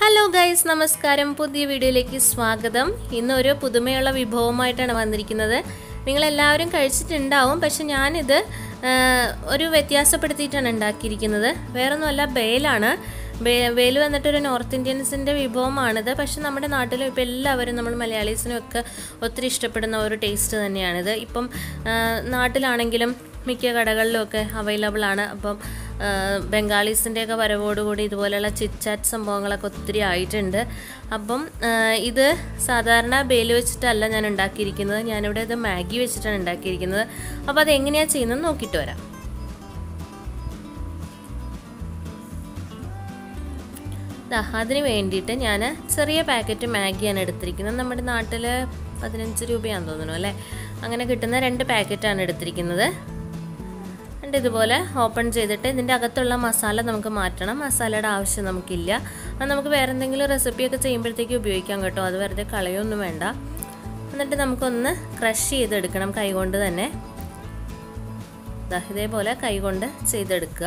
hello guys നമസ്കാരം പുതിയ വീഡിയോയിലേക്ക് സ്വാഗതം ഇന്ന് ഒരു പുതുമയുള്ള വിഭവമായിട്ടാണ് വന്നിരിക്കുന്നത് നിങ്ങളെല്ലാവരും കഴിച്ചിട്ടുണ്ടാവും പക്ഷെ ഞാനിത് ആ, ഒരു വ്യത്യാസപ്പെടുത്തിയിട്ടാണ് ഉണ്ടാക്കിയിരിക്കുന്നത് വേറൊന്നുമല്ല ബേലാണ് ബേ ബേല് വന്നിട്ട് ഒരു നോർത്ത് ഇന്ത്യൻസിൻ്റെ വിഭവമാണിത് പക്ഷെ നമ്മുടെ നാട്ടിലും ഇപ്പോൾ എല്ലാവരും നമ്മൾ മലയാളീസിനും ഒക്കെ ഒത്തിരി ഇഷ്ടപ്പെടുന്ന ഒരു ടേസ്റ്റ് തന്നെയാണിത് ഇപ്പം ആ, നാട്ടിലാണെങ്കിലും മിക്ക കടകളിലുമൊക്കെ അവൈലബിൾ ആണ് അപ്പം ബംഗാളീസിൻ്റെയൊക്കെ വരവോടുകൂടി ഇതുപോലെയുള്ള ചിറ്റാറ്റ് സംഭവങ്ങളൊക്കെ ഒത്തിരി ആയിട്ടുണ്ട് അപ്പം ആ, ഇത് സാധാരണ ബേല് വെച്ചിട്ടല്ല ഞാൻ ഉണ്ടാക്കിയിരിക്കുന്നത് ഞാനിവിടെ ഇത് മാഗി വെച്ചിട്ടാണ് ഉണ്ടാക്കിയിരിക്കുന്നത് അപ്പോൾ അത് എങ്ങനെയാണ് ചെയ്യുന്നത് നോക്കിയിട്ട് വരാം ദാ അതിന് വേണ്ടിയിട്ട് ഞാൻ ചെറിയ പാക്കറ്റ് മാഗിയാണ് എടുത്തിരിക്കുന്നത് നമ്മുടെ നാട്ടിൽ പതിനഞ്ച് രൂപയാണെന്ന് തോന്നുന്നു അല്ലേ അങ്ങനെ കിട്ടുന്ന രണ്ട് പാക്കറ്റാണ് എടുത്തിരിക്കുന്നത് എന്നിട്ട് ഇതുപോലെ ഓപ്പൺ ചെയ്തിട്ട് ഇതിൻ്റെ അകത്തുള്ള മസാല നമുക്ക് മാറ്റണം മസാലയുടെ ആവശ്യം നമുക്കില്ല അത് നമുക്ക് വേറെ എന്തെങ്കിലും റെസിപ്പിയൊക്കെ ചെയ്യുമ്പോഴത്തേക്ക് ഉപയോഗിക്കാം കേട്ടോ അത് വെറുതെ കളയൊന്നും വേണ്ട എന്നിട്ട് നമുക്കൊന്ന് ക്രഷ് ചെയ്തെടുക്കണം കൈകൊണ്ട് തന്നെ ദാ ഇതേപോലെ കൈകൊണ്ട് ചെയ്തെടുക്കുക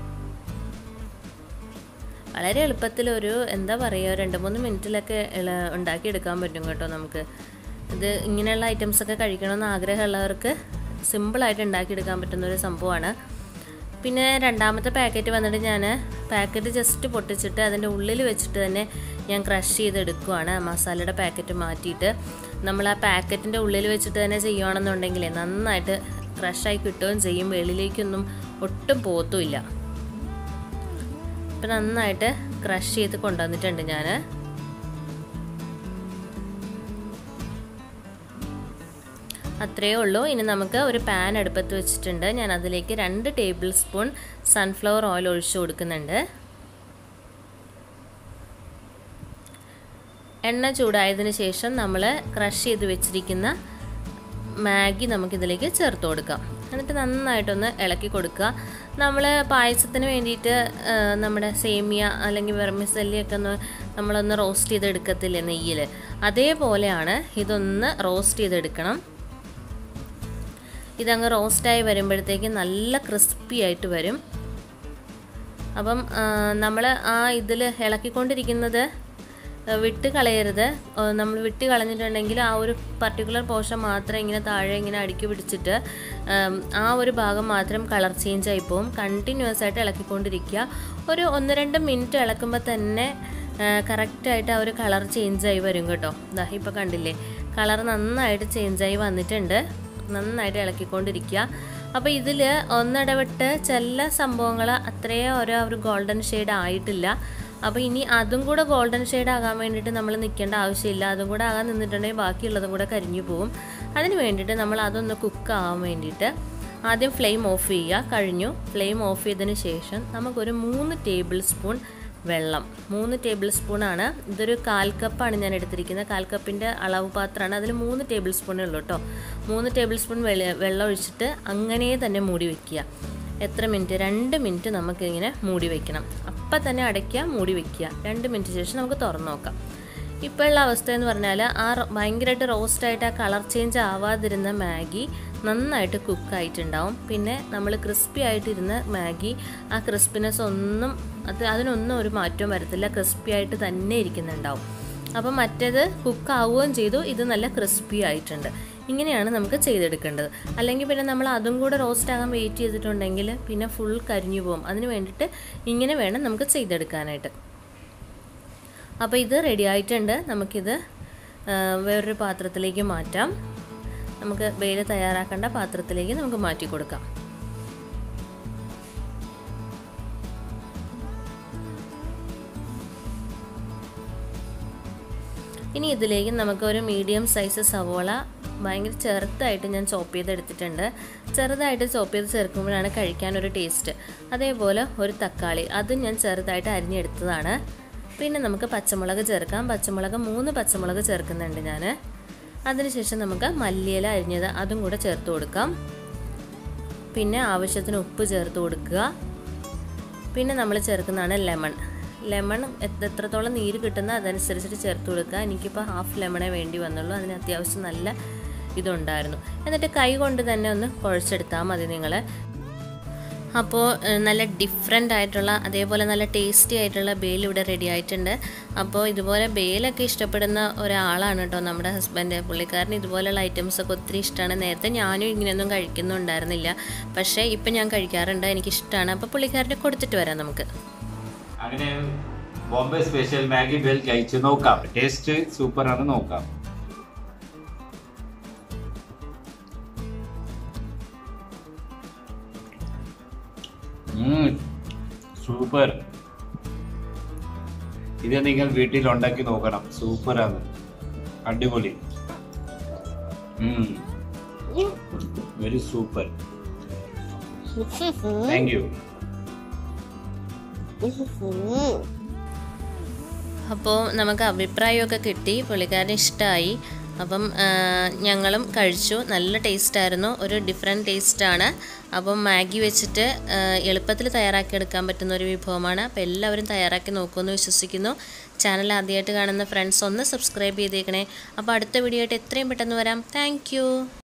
വളരെ എളുപ്പത്തിൽ ഒരു എന്താ പറയുക രണ്ട് മൂന്ന് മിനിറ്റിലൊക്കെ ഇള ഉണ്ടാക്കിയെടുക്കാൻ പറ്റും കേട്ടോ നമുക്ക് ഇത് ഇങ്ങനെയുള്ള ഐറ്റംസ് ഒക്കെ കഴിക്കണമെന്ന് ആഗ്രഹമുള്ളവർക്ക് സിമ്പിളായിട്ട് ഉണ്ടാക്കിയെടുക്കാൻ പറ്റുന്ന ഒരു സംഭവമാണ് പിന്നെ രണ്ടാമത്തെ പാക്കറ്റ് വന്നിട്ട് ഞാൻ പാക്കറ്റ് ജസ്റ്റ് പൊട്ടിച്ചിട്ട് അതിൻ്റെ ഉള്ളിൽ വെച്ചിട്ട് തന്നെ ഞാൻ ക്രഷ് ചെയ്തെടുക്കുവാണ് മസാലയുടെ പാക്കറ്റ് മാറ്റിയിട്ട് നമ്മൾ ആ പാക്കറ്റിൻ്റെ ഉള്ളിൽ വെച്ചിട്ട് തന്നെ ചെയ്യുകയാണെന്നുണ്ടെങ്കിൽ നന്നായിട്ട് ക്രഷായി കിട്ടുകയും ചെയ്യും വെളിയിലേക്കൊന്നും ഒട്ടും പോത്തുമില്ല ഇപ്പം നന്നായിട്ട് ക്രഷ് ചെയ്ത് കൊണ്ടുവന്നിട്ടുണ്ട് ഞാൻ അത്രയേ ഉള്ളൂ ഇനി നമുക്ക് ഒരു പാൻ അടുപ്പത്ത് വെച്ചിട്ടുണ്ട് ഞാൻ അതിലേക്ക് രണ്ട് ടേബിൾ സ്പൂൺ സൺഫ്ലവർ ഓയിൽ ഒഴിച്ചു കൊടുക്കുന്നുണ്ട് എണ്ണ ചൂടായതിനു ശേഷം നമ്മൾ ക്രഷ് ചെയ്ത് വെച്ചിരിക്കുന്ന മാഗി നമുക്കിതിലേക്ക് ചേർത്ത് കൊടുക്കാം എന്നിട്ട് നന്നായിട്ടൊന്ന് ഇളക്കി കൊടുക്കുക നമ്മൾ പായസത്തിന് വേണ്ടിയിട്ട് ആ, നമ്മുടെ സേമിയ അല്ലെങ്കിൽ വെർമിസല്ലിയൊക്കെ ഒന്ന് നമ്മളൊന്ന് റോസ്റ്റ് ചെയ്തെടുക്കത്തില്ലേ നെയ്യിൽ അതേപോലെയാണ് ഇതൊന്ന് റോസ്റ്റ് ചെയ്തെടുക്കണം ഇതങ്ങ് റോസ്റ്റായി വരുമ്പോഴത്തേക്ക് നല്ല ക്രിസ്പി ആയിട്ട് വരും അപ്പം നമ്മൾ ആ ഇതിൽ ഇളക്കിക്കൊണ്ടിരിക്കുന്നത് വിട്ട് കളയരുത് നമ്മൾ വിട്ട് കളഞ്ഞിട്ടുണ്ടെങ്കിൽ ആ ഒരു പർട്ടിക്കുലർ പോർഷൻ മാത്രം ഇങ്ങനെ താഴെ ഇങ്ങനെ അടുക്കി പിടിച്ചിട്ട് ഉം, ആ ഒരു ഭാഗം മാത്രം കളർ ചേഞ്ച് ആയി പോകും കണ്ടിന്യൂസ് ആയിട്ട് ഇളക്കിക്കൊണ്ടിരിക്കുക ഒരു ഒന്ന് രണ്ട് മിനിറ്റ് ഇളക്കുമ്പോൾ തന്നെ കറക്റ്റായിട്ട് ആ ഒരു കളർ ചേഞ്ച് ആയി വരും കേട്ടോ ദാ ഇപ്പോൾ കണ്ടില്ലേ കളർ നന്നായിട്ട് ചേഞ്ച് ആയി വന്നിട്ടുണ്ട് നന്നായിട്ട് ഇളക്കിക്കൊണ്ടിരിക്കുക അപ്പോൾ ഇതിൽ ഒന്നിടവിട്ട് ചില സംഭവങ്ങൾ അത്രയും ഒരു ഒരു ഗോൾഡൻ ഷെയ്ഡ് ആയിട്ടില്ല അപ്പോൾ ഇനി അതും കൂടെ ഗോൾഡൻ ഷെയ്ഡ് ആകാൻ വേണ്ടിയിട്ട് നമ്മൾ നിൽക്കേണ്ട ആവശ്യമില്ല അതും കൂടെ ആകാൻ നിന്നിട്ടുണ്ടെങ്കിൽ ബാക്കിയുള്ളതും കൂടെ കരിഞ്ഞു പോകും അതിന് വേണ്ടിയിട്ട് നമ്മൾ അതൊന്ന് കുക്ക് ആവാൻ വേണ്ടിയിട്ട് ആദ്യം ഫ്ലെയിം ഓഫ് ചെയ്യുക കഴിഞ്ഞു ഫ്ലെയിം ഓഫ് ചെയ്തതിന് ശേഷം നമുക്കൊരു മൂന്ന് ടേബിൾ സ്പൂൺ വെള്ളം മൂന്ന് ടേബിൾ സ്പൂണാണ് ഇതൊരു കാൽ കപ്പാണ് ഞാൻ എടുത്തിരിക്കുന്നത് കാൽ കപ്പിൻ്റെ അളവ് പാത്രമാണ് അതിൽ മൂന്ന് ടേബിൾ സ്പൂണേ ഉള്ളൂ കേട്ടോ മൂന്ന് ടേബിൾ സ്പൂൺ വെള്ള വെള്ളം ഒഴിച്ചിട്ട് അങ്ങനെ തന്നെ മൂടി വയ്ക്കുക എത്ര മിനിറ്റ് രണ്ട് മിനിറ്റ് നമുക്കിങ്ങനെ മൂടി വയ്ക്കണം അപ്പം തന്നെ അടയ്ക്കുക മൂടി വയ്ക്കുക രണ്ട് മിനിറ്റ് ശേഷം നമുക്ക് തുറന്നു നോക്കാം ഇപ്പോഴുള്ള അവസ്ഥ എന്ന് പറഞ്ഞാൽ ആ റോ- ഭയങ്കരമായിട്ട് റോസ്റ്റായിട്ട് ആ കളർ ചേഞ്ച് ആവാതിരുന്ന മാഗി നന്നായിട്ട് കുക്കായിട്ടുണ്ടാവും പിന്നെ നമ്മൾ ക്രിസ്പി ആയിട്ടിരുന്ന മാഗി ആ ക്രിസ്പിനെസ് ഒന്നും അത് അതിനൊന്നും ഒരു മാറ്റവും വരത്തില്ല ക്രിസ്പി ആയിട്ട് തന്നെ ഇരിക്കുന്നുണ്ടാവും അപ്പം മറ്റേത് കുക്ക് ആവുകയും ചെയ്തു ഇത് നല്ല ക്രിസ്പി ആയിട്ടുണ്ട് ഇങ്ങനെയാണ് നമുക്ക് ചെയ്തെടുക്കേണ്ടത് അല്ലെങ്കിൽ പിന്നെ നമ്മൾ അതും കൂടെ റോസ്റ്റ് ആകാൻ വെയിറ്റ് ചെയ്തിട്ടുണ്ടെങ്കിൽ പിന്നെ ഫുൾ കരിഞ്ഞു പോകും അതിന് വേണ്ടിയിട്ട് ഇങ്ങനെ വേണം നമുക്ക് ചെയ്തെടുക്കാനായിട്ട് അപ്പോൾ ഇത് റെഡി ആയിട്ടുണ്ട് നമുക്കിത് ആ, വേറൊരു പാത്രത്തിലേക്ക് മാറ്റാം നമുക്ക് വെയിൽ തയ്യാറാക്കേണ്ട പാത്രത്തിലേക്ക് നമുക്ക് മാറ്റി കൊടുക്കാം ഇനി ഇതിലേക്ക് നമുക്ക് ഒരു മീഡിയം സൈസ് സവോള ഭയങ്കര ചെറുതായിട്ട് ഞാൻ ചോപ്പ് ചെയ്തെടുത്തിട്ടുണ്ട് ചെറുതായിട്ട് ചോപ്പ് ചെയ്ത് ചേർക്കുമ്പോഴാണ് കഴിക്കാൻ ഒരു ടേസ്റ്റ് അതേപോലെ ഒരു തക്കാളി അതും ഞാൻ ചെറുതായിട്ട് അരിഞ്ഞെടുത്തതാണ് പിന്നെ നമുക്ക് പച്ചമുളക് ചേർക്കാം പച്ചമുളക് മൂന്ന് പച്ചമുളക് ചേർക്കുന്നുണ്ട് ഞാൻ അതിനുശേഷം നമുക്ക് മല്ലിയില അരിഞ്ഞത് അതും കൂടെ ചേർത്ത് കൊടുക്കാം പിന്നെ ആവശ്യത്തിന് ഉപ്പ് ചേർത്ത് കൊടുക്കുക പിന്നെ നമ്മൾ ചേർക്കുന്നതാണ് ലെമൺ ലെമൺ എത്ര- എത്രത്തോളം നീര് കിട്ടുന്ന അതനുസരിച്ചിട്ട് ചേർത്ത് കൊടുക്കുക എനിക്കിപ്പോൾ ഹാഫ് ലെമണേ വേണ്ടി വന്നുള്ളൂ അതിന് അത്യാവശ്യം നല്ല ഇതുണ്ടായിരുന്നു എന്നിട്ട് കൈ കൊണ്ട് തന്നെ ഒന്ന് കുഴച്ചെടുത്താൽ മതി നിങ്ങൾ അപ്പോൾ ഏഹ്, നല്ല ഡിഫറെൻ്റ് ആയിട്ടുള്ള അതേപോലെ നല്ല ടേസ്റ്റി ആയിട്ടുള്ള ബേൽ ഇവിടെ റെഡി ആയിട്ടുണ്ട് അപ്പോൾ ഇതുപോലെ ബേലൊക്കെ ഇഷ്ടപ്പെടുന്ന ഒരാളാണ് കേട്ടോ നമ്മുടെ ഹസ്ബൻഡ് പുള്ളിക്കാരന് ഇതുപോലെയുള്ള ഐറ്റംസ് ഒക്കെ ഒത്തിരി ഇഷ്ടമാണ് നേരത്തെ ഞാനും ഇങ്ങനെയൊന്നും കഴിക്കുന്നുണ്ടായിരുന്നില്ല പക്ഷേ ഇപ്പം ഞാൻ കഴിക്കാറുണ്ട് എനിക്കിഷ്ടമാണ് അപ്പോൾ പുള്ളിക്കാരന് കൊടുത്തിട്ട് വരാം നമുക്ക് അങ്ങനെ ബോംബെ സ്പെഷ്യൽ മാഗി ബെൽ കഴിച്ച് നോക്കാം ടേസ്റ്റ് സൂപ്പർ ആണ് നോക്കാം സൂപ്പർ ഇത് നിങ്ങൾ വീട്ടിൽ ഉണ്ടാക്കി നോക്കണം സൂപ്പർ ആണ് അടിപൊളി വെരി സൂപ്പർ താങ്ക് യു അപ്പോൾ നമുക്ക് അഭിപ്രായമൊക്കെ കിട്ടി പുള്ളിക്കാരന് ഇഷ്ടമായി അപ്പം ആ, ഞങ്ങളും കഴിച്ചു നല്ല ടേസ്റ്റായിരുന്നു ഒരു ഡിഫറെൻറ്റ് ടേസ്റ്റാണ് അപ്പം മാഗി വെച്ചിട്ട് ആ, എളുപ്പത്തിൽ തയ്യാറാക്കിയെടുക്കാൻ പറ്റുന്ന ഒരു വിഭവമാണ് അപ്പോൾ എല്ലാവരും തയ്യാറാക്കി നോക്കുമെന്ന് വിശ്വസിക്കുന്നു ചാനൽ ആദ്യമായിട്ട് കാണുന്ന ഫ്രണ്ട്സ് ഒന്ന് സബ്സ്ക്രൈബ് ചെയ്തേക്കണേ അപ്പോൾ അടുത്ത വീഡിയോ ആയിട്ട് എത്രയും പെട്ടെന്ന് വരാം താങ്ക്